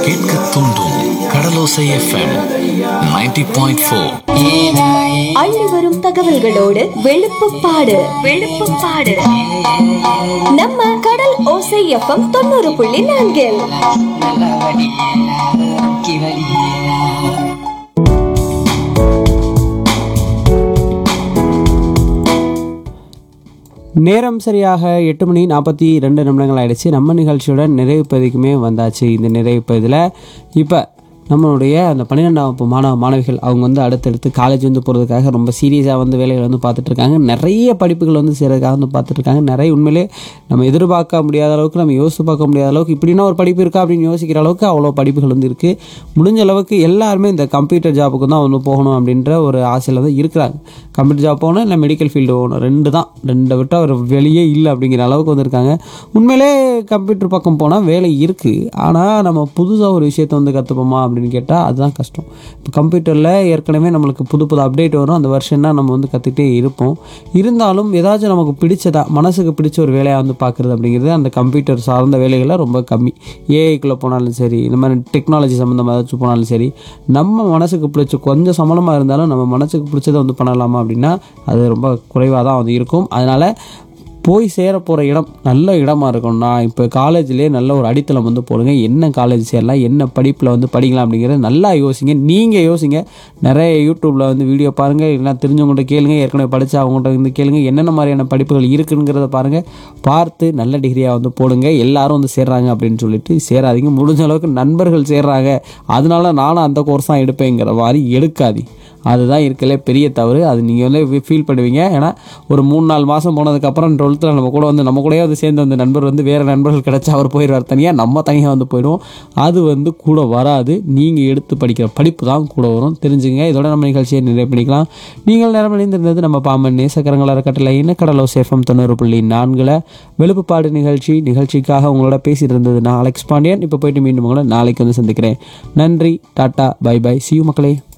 கேட்க தூண்டும் கடலோசை FM 90.4 point four அள்ளி வரும் தகவல்களோடு வெளுப்புப்பாடு வெளுப்புப்பாடு நம்ம கடல் ஓசை எஃப்எம் தொண்ணூறு புள்ளி நான்கில் நேரம் சரியாக எட்டு மணி நாற்பத்தி ரெண்டு நிமிடங்கள் ஆயிடுச்சு நம்ம நிகழ்ச்சியோட நிறைவு பகுதிக்குமே வந்தாச்சு இந்த நிறைவு பகுதியில் இப்போ நம்மளுடைய அந்த பன்னிரெண்டாம் வகுப்பு மாணவ மாணவிகள் அவங்க வந்து அடுத்தடுத்து காலேஜ் வந்து போகிறதுக்காக ரொம்ப சீரியஸாக வந்து வேலைகள் வந்து பார்த்துட்டு இருக்காங்க நிறைய படிப்புகள் வந்து செய்கிறதுக்காக வந்து பார்த்துட்டு இருக்காங்க நிறைய உண்மையிலே நம்ம எதிர்பார்க்க முடியாத அளவுக்கு நம்ம யோசித்து பார்க்க முடியாத அளவுக்கு இப்படின்னா ஒரு படிப்பு இருக்கா அப்படின்னு யோசிக்கிற அளவுக்கு அவ்வளோ படிப்புகள் வந்து இருக்குது முடிஞ்ச அளவுக்கு எல்லாருமே இந்த கம்ப்யூட்டர் ஜாபுக்கு தான் வந்து போகணும் அப்படின்ற ஒரு ஆசையில் தான் இருக்கிறாங்க கம்ப்யூட்டர் ஜாப் போகணும் இல்லை மெடிக்கல் ஃபீல்டு போகணும் ரெண்டு தான் ரெண்டை விட்டால் ஒரு வெளியே இல்லை அப்படிங்கிற அளவுக்கு வந்திருக்காங்க உண்மையிலே கம்ப்யூட்டர் பக்கம் போனால் வேலை இருக்குது ஆனால் நம்ம புதுசாக ஒரு விஷயத்தை வந்து கற்றுப்போமா அப்படின்னு கேட்டால் அதுதான் கஷ்டம் இப்போ கம்ப்யூட்டரில் ஏற்கனவே நம்மளுக்கு புது புது அப்டேட் வரும் அந்த வருஷம்னா நம்ம வந்து கற்றுக்கிட்டே இருப்போம் இருந்தாலும் ஏதாச்சும் நமக்கு பிடிச்சதா மனசுக்கு பிடிச்ச ஒரு வேலையாக வந்து பார்க்குறது அப்படிங்கிறது அந்த கம்ப்யூட்டர் சார்ந்த வேலைகளை ரொம்ப கம்மி ஏஐக்குள்ளே போனாலும் சரி இந்த மாதிரி டெக்னாலஜி சம்மந்தமாக ஏதாச்சும் போனாலும் சரி நம்ம மனசுக்கு பிடிச்ச கொஞ்சம் சம்பளமாக இருந்தாலும் நம்ம மனசுக்கு பிடிச்சதை வந்து பண்ணலாமா அப்படின்னா அது ரொம்ப குறைவாக தான் வந்து இருக்கும் அதனால் போய் சேர போகிற இடம் நல்ல இடமா இருக்கணும் நான் இப்போ காலேஜ்லேயே நல்ல ஒரு அடித்தளம் வந்து போடுங்க என்ன காலேஜ் சேரலாம் என்ன படிப்பில் வந்து படிக்கலாம் அப்படிங்கிறத நல்லா யோசிங்க நீங்கள் யோசிங்க நிறைய யூடியூப்பில் வந்து வீடியோ பாருங்கள் இல்லைனா தெரிஞ்சவங்கள்ட்ட கேளுங்க ஏற்கனவே படித்த அவங்கள்ட்ட வந்து கேளுங்க என்னென்ன மாதிரியான படிப்புகள் இருக்குங்கிறத பாருங்கள் பார்த்து நல்ல டிகிரியாக வந்து போடுங்க எல்லாரும் வந்து சேர்றாங்க அப்படின்னு சொல்லிட்டு சேராதீங்க முடிஞ்ச அளவுக்கு நண்பர்கள் சேர்றாங்க அதனால நானும் அந்த கோர்ஸ் தான் எடுப்பேங்கிற மாதிரி எடுக்காதீங்க அதுதான் இருக்கலே பெரிய தவறு அது நீங்கள் வந்து ஃபீல் பண்ணுவீங்க ஏன்னா ஒரு மூணு நாலு மாதம் போனதுக்கப்புறம் டுவெல்த்தில் நம்ம கூட வந்து நம்ம கூடயே வந்து சேர்ந்து அந்த நண்பர் வந்து வேறு நண்பர்கள் கிடச்சா அவர் போயிடுவார் தனியாக நம்ம தனியாக வந்து போயிடுவோம் அது வந்து கூட வராது நீங்கள் எடுத்து படிக்கிற படிப்பு தான் கூட வரும் தெரிஞ்சுங்க இதோட நம்ம நிகழ்ச்சியை நிறைவு பண்ணிக்கலாம் நீங்கள் நேரம் அணிந்திருந்தது நம்ம பாம்பன் நேசக்கரங்கள் அறக்கட்டளை கடலோ சேஃபம் தொண்ணூறு புள்ளி நான்கில் வெளுப்புப்பாடு நிகழ்ச்சி நிகழ்ச்சிக்காக உங்களோட பேசிட்டு இருந்தது நான் அலெக்ஸ் பாண்டியன் இப்போ போயிட்டு மீண்டும் உங்களை நாளைக்கு வந்து சந்திக்கிறேன் நன்றி டாட்டா பை பை சியூ மக்களே